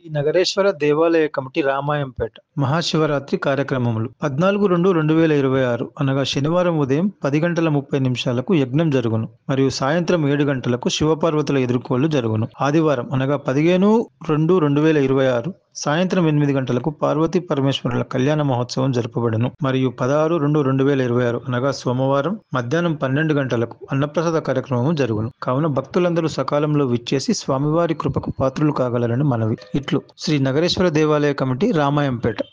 ఈ నగరేశ్వర దేవాలయ కమిటీ రామాయంపేట మహాశివరాత్రి కార్యక్రమములు పద్నాలుగు రెండు రెండు వేల ఇరవై ఆరు అనగా శనివారం ఉదయం పది గంటల ముప్పై నిమిషాలకు యజ్ఞం జరుగును మరియు సాయంత్రం ఏడు గంటలకు శివపార్వతుల ఎదుర్కోళ్లు జరుగును ఆదివారం అనగా పదిహేను రెండు రెండు వేల ఇరవై ఆరు సాయంత్రం ఎనిమిది గంటలకు పార్వతీ పరమేశ్వరుల కళ్యాణ మహోత్సవం జరపబడును మరియు పదహారు రెండు రెండు వేల ఇరవై ఆరు అనగా సోమవారం మధ్యాహ్నం పన్నెండు గంటలకు అన్నప్రసాద కార్యక్రమం జరుగును కావున భక్తులందరూ సకాలంలో విచ్చేసి స్వామివారి కృపకు పాత్రులు కాగలరని మనవి ఇట్లు శ్రీ నగరేశ్వర దేవాలయ కమిటీ రామాయంపేట